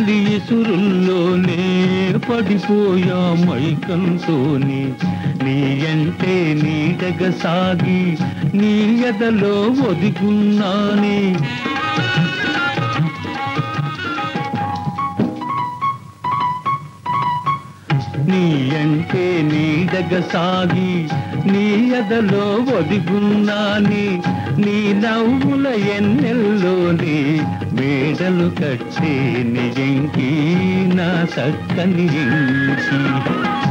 తొలి ఇసురుల్లోనే పడిపోయా మైకంతోనే నీ అంటే నీడగ సాగి నీ ఎదలో ఒదిగున్నానే నీ అంటే నీడగ సాగి నీ ఎదలో ఒదిగున్నాని నీ నవ్వుల ఎన్నెల్లోని మేడలు కట్టే నిజంకి నా చక్కని ఇంకి